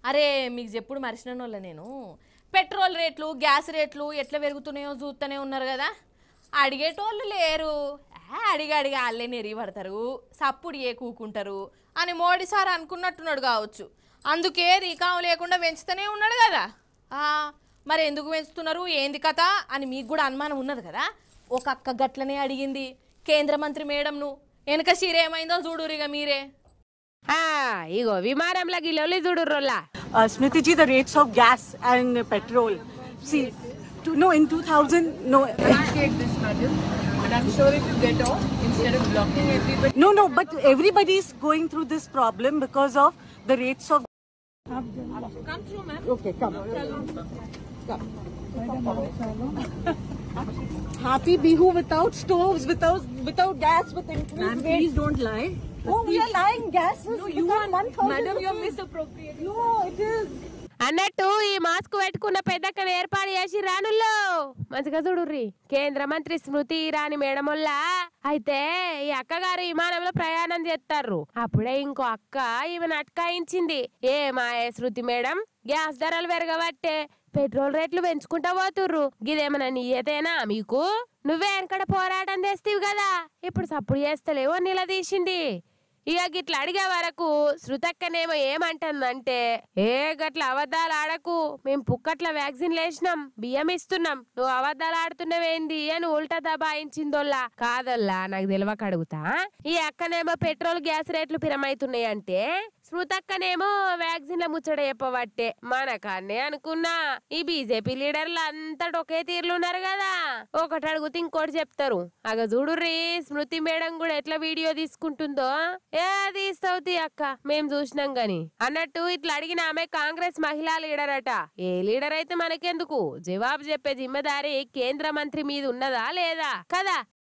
అరే మీకు చెప్పుడు మరిచిన వాళ్ళ నేను పెట్రోల్ రేట్లు గ్యాస్ రేట్లు ఎట్లా పెరుగుతున్నాయో చూస్తూనే ఉన్నారు కదా అడిగేటోళ్ళు లేరు ఆ, అడిగి అడిగి వాళ్ళే నెరిగి పడతారు సప్పుడు ఏ కూకుంటారు అని మోడీ సార్ అనుకున్నట్టున్నాడు కావచ్చు అందుకే రీకాం లేకుండా పెంచుతూనే ఉన్నాడు కదా ఆ, మరి ఎందుకు పెంచుతున్నారు ఏంది కథ అని మీకు కూడా అనుమానం ఉన్నది కదా ఒక అక్క గట్లనే అడిగింది కేంద్ర మంత్రి మేడంను వెనక సీర ఏమైందో చూడురిగా మీరే ఆ, ఇగో విమానంలో గిల్లొల్లి చూడు రోల్లా Uh, Smriti ji, the rates of gas and petrol. See, to, no, in 2000, no, appreciate this, madam. But I'm sure if you get off, instead of blocking everybody, no, no, but everybody is going through this problem because of the rates of. come through, ma'am. Okay, come. Happy Bihu without stoves, without without gas, with increased Ma'am, rates. please don't lie. Oh, we are lying. Gas is No, you become are, 1,000 madam, you're rupees. misappropriating. No, it is. అన్నట్టు ఈ mask పెట్టుకున్న పెద్దక్కను ఏర్పాటు చేసి రానుల్లో మంచిగా చూడుర్రి కేంద్ర మంత్రి స్మృతి ఇరాని మేడమొల్ల అయితే ఈ అక్కగారు విమానంలో ప్రయాణం చేస్తారు అప్పుడే ఇంకో అక్క ఈమెను అట్కాయించింది ఏ మాయే శృతి మేడం గ్యాస్ ధరలు పెరగబట్టే పెట్రోల్ రేట్లు పెంచుకుంటా పోతుర్రు గిదేమన్నా నీయతేనా మీకు నువ్వే వెనకడ పోరాటం చేస్తీవి కదా ఇప్పుడు సప్పుడు చేస్తలేవో నిలదీసింది ఇక గిట్ల అడిగే వరకు శృతక్కనేమో ఏమంటుందంటే ఏ గట్ల అబద్ధాలు ఆడకు మేము పుక్కట్ల వ్యాక్సిన్ లేసినాం బియ్యం ఇస్తున్నాం నువ్వు అబద్ధాలు ఆడుతున్నావేంది అని ఉల్టా దబాయించిందోల్లా కాదోల్లా నాకు తెలియక అడుగుతా ఈ అక్కనేమో పెట్రోల్ గ్యాస్ రేట్లు పిరమైతున్నాయి అంటే స్మృతక్కనేమో వ్యాక్సిన్ల ముచ్చట చెప్పబట్టే మనకాన్నే అనుకున్నా ఈ బీజేపీ లీడర్లు అంతటి ఒకే తీరులు ఉన్నారు కదా ఒకటి అడుగుతే ఇంకోటి చెప్తారు అగ చూడుర్రి స్మృతి మేడం కూడా ఎట్లా వీడియో తీసుకుంటుందో ఏ తీస్తావు తీ అక్క మేం చూసినాం గాని అన్నట్టు ఇట్లా అడిగిన ఆమె కాంగ్రెస్ మహిళా లీడర్ అట ఏ లీడర్ అయితే మనకెందుకు జవాబు చెప్పే జిమ్మదారి కేంద్ర మంత్రి మీద ఉన్నదా లేదా కదా